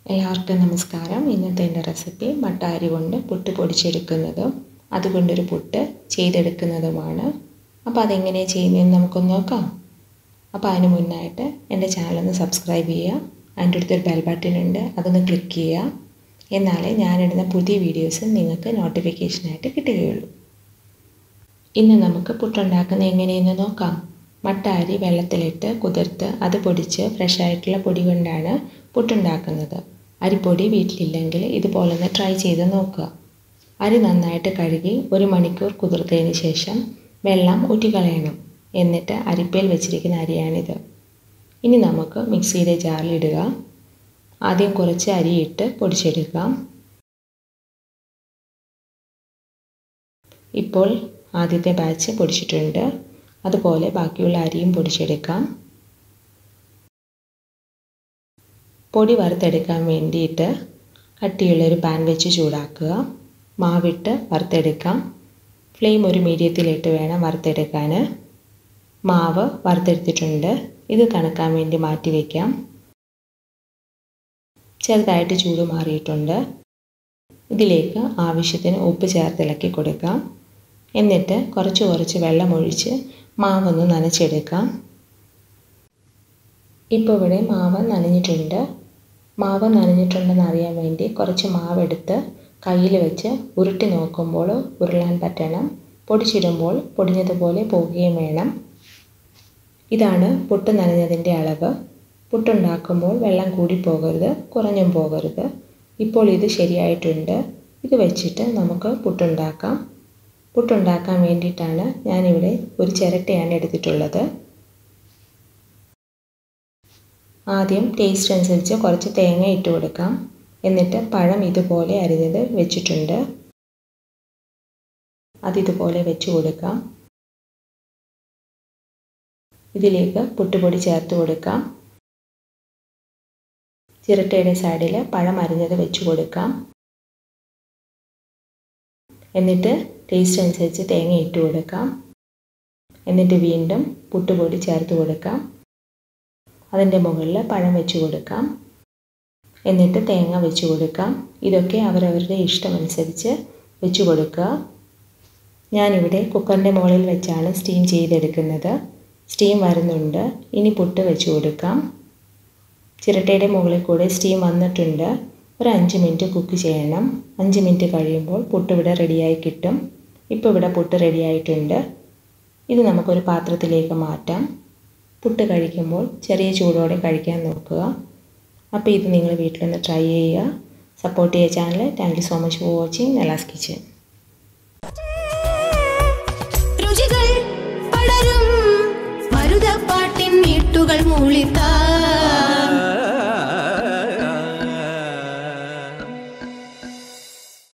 എല്ലാവർക്കും നമസ്കാരം ഇന്നത്തെ എൻ്റെ റെസിപ്പി മട്ട അരി കൊണ്ട് പുട്ട് പൊടിച്ചെടുക്കുന്നതും അതുകൊണ്ടൊരു പുട്ട് ചെയ്തെടുക്കുന്നതുമാണ് അപ്പോൾ അതെങ്ങനെ ചെയ്യുന്നതെന്ന് നമുക്കൊന്ന് നോക്കാം അപ്പോൾ അതിന് മുന്നായിട്ട് എൻ്റെ ചാനലൊന്ന് സബ്സ്ക്രൈബ് ചെയ്യുക അതിൻ്റെ അടുത്തൊരു ബെൽ ബട്ടൺ ഉണ്ട് അതൊന്ന് ക്ലിക്ക് ചെയ്യുക എന്നാലേ ഞാനിടുന്ന പുതിയ വീഡിയോസ് നിങ്ങൾക്ക് നോട്ടിഫിക്കേഷനായിട്ട് കിട്ടുകയുള്ളൂ ഇന്ന് നമുക്ക് പുട്ടുണ്ടാക്കുന്നത് എങ്ങനെയെന്ന് നോക്കാം മട്ട അരി വെള്ളത്തിലിട്ട് കുതിർത്ത് അത് പൊടിച്ച് ഫ്രഷ് ആയിട്ടുള്ള പൊടി കൊണ്ടാണ് പുട്ടുണ്ടാക്കുന്നത് അരിപ്പൊടി വീട്ടിലില്ലെങ്കിൽ ഇതുപോലെ ഒന്ന് ട്രൈ ചെയ്ത് നോക്കുക അരി നന്നായിട്ട് കഴുകി ഒരു മണിക്കൂർ കുതിർത്തതിന് ശേഷം വെള്ളം ഊറ്റിക്കളയണം എന്നിട്ട് അരിപ്പയിൽ വെച്ചിരിക്കുന്ന അരിയാണിത് ഇനി നമുക്ക് മിക്സിയുടെ ജാറിലിടുക ആദ്യം കുറച്ച് അരിയിട്ട് പൊടിച്ചെടുക്കാം ഇപ്പോൾ ആദ്യത്തെ ബാച്ച് പൊടിച്ചിട്ടുണ്ട് അതുപോലെ ബാക്കിയുള്ള അരിയും പൊടിച്ചെടുക്കാം പൊടി വറുത്തെടുക്കാൻ വേണ്ടിയിട്ട് കട്ടിയുള്ളൊരു പാൻ വെച്ച് ചൂടാക്കുക മാവിട്ട് വറുത്തെടുക്കാം ഫ്ലെയിം ഒരു മീഡിയത്തിലിട്ട് വേണം വറുത്തെടുക്കാൻ മാവ് വറുത്തെടുത്തിട്ടുണ്ട് ഇത് തണുക്കാൻ വേണ്ടി മാറ്റി വയ്ക്കാം ചെറുതായിട്ട് ചൂട് മാറിയിട്ടുണ്ട് ഇതിലേക്ക് ആവശ്യത്തിന് ഉപ്പ് ചേർത്തിളക്കി കൊടുക്കാം എന്നിട്ട് കുറച്ച് കുറച്ച് വെള്ളം ഒഴിച്ച് മാവൊന്ന് നനച്ചെടുക്കാം ഇപ്പോൾ ഇവിടെ മാവ് നനഞ്ഞിട്ടുണ്ട് മാവ് നനഞ്ഞിട്ടുണ്ടെന്ന് അറിയാൻ വേണ്ടി കുറച്ച് മാവെടുത്ത് കയ്യിൽ വെച്ച് ഉരുട്ടി നോക്കുമ്പോൾ ഉരുളാൻ പറ്റണം പൊടിച്ചിടുമ്പോൾ പൊടിഞ്ഞതുപോലെ പോവുകയും വേണം ഇതാണ് പുട്ട് നനഞ്ഞതിൻ്റെ അളവ് പുട്ടുണ്ടാക്കുമ്പോൾ വെള്ളം കൂടി പോകരുത് കുറഞ്ഞും പോകരുത് ഇപ്പോൾ ഇത് ശരിയായിട്ടുണ്ട് ഇത് വെച്ചിട്ട് നമുക്ക് പുട്ടുണ്ടാക്കാം പുട്ടുണ്ടാക്കാൻ വേണ്ടിയിട്ടാണ് ഞാനിവിടെ ഒരു ചിരട്ടയാണ് എടുത്തിട്ടുള്ളത് ആദ്യം ടേസ്റ്റ് അനുസരിച്ച് കുറച്ച് തേങ്ങ ഇട്ട് കൊടുക്കാം എന്നിട്ട് പഴം ഇതുപോലെ അരിഞ്ഞത് വെച്ചിട്ടുണ്ട് അതിതുപോലെ വെച്ച് കൊടുക്കാം ഇതിലേക്ക് പുട്ടുപൊടി ചേർത്ത് കൊടുക്കാം ചിരട്ടയുടെ സൈഡിൽ പഴം അരിഞ്ഞത് വെച്ച് കൊടുക്കാം എന്നിട്ട് ടേസ്റ്റ് അനുസരിച്ച് തേങ്ങ ഇട്ട് കൊടുക്കാം എന്നിട്ട് വീണ്ടും പുട്ടുപൊടി ചേർത്ത് കൊടുക്കാം അതിൻ്റെ മുകളിൽ പഴം വെച്ച് കൊടുക്കാം എന്നിട്ട് തേങ്ങ വെച്ച് കൊടുക്കാം ഇതൊക്കെ അവരവരുടെ ഇഷ്ടമനുസരിച്ച് വെച്ച് കൊടുക്കുക ഞാനിവിടെ കുക്കറിൻ്റെ മുകളിൽ വെച്ചാണ് സ്റ്റീം ചെയ്തെടുക്കുന്നത് സ്റ്റീം വരുന്നുണ്ട് ഇനി പുട്ട് വെച്ച് കൊടുക്കാം ചിരട്ടയുടെ മുകളിൽ കൂടെ സ്റ്റീം വന്നിട്ടുണ്ട് ഒരു അഞ്ച് മിനിറ്റ് കുക്ക് ചെയ്യണം അഞ്ച് മിനിറ്റ് കഴിയുമ്പോൾ പുട്ട് ഇവിടെ റെഡിയായി കിട്ടും ഇപ്പോൾ ഇവിടെ പുട്ട് റെഡിയായിട്ടുണ്ട് ഇത് നമുക്കൊരു പാത്രത്തിലേക്ക് മാറ്റാം പുട്ട് കഴിക്കുമ്പോൾ ചെറിയ ചൂടോടെ കഴിക്കാൻ നോക്കുക അപ്പോൾ ഇത് നിങ്ങൾ വീട്ടിലൊന്ന് ട്രൈ ചെയ്യുക സപ്പോർട്ട് ചെയ്യുക channel thank you so much for watching നെലാസ് കിച്ചൻ രുചികൾ പടരും മരുതപ്പാട്ടിൻ നീട്ടുകൾ മൂളിത്താ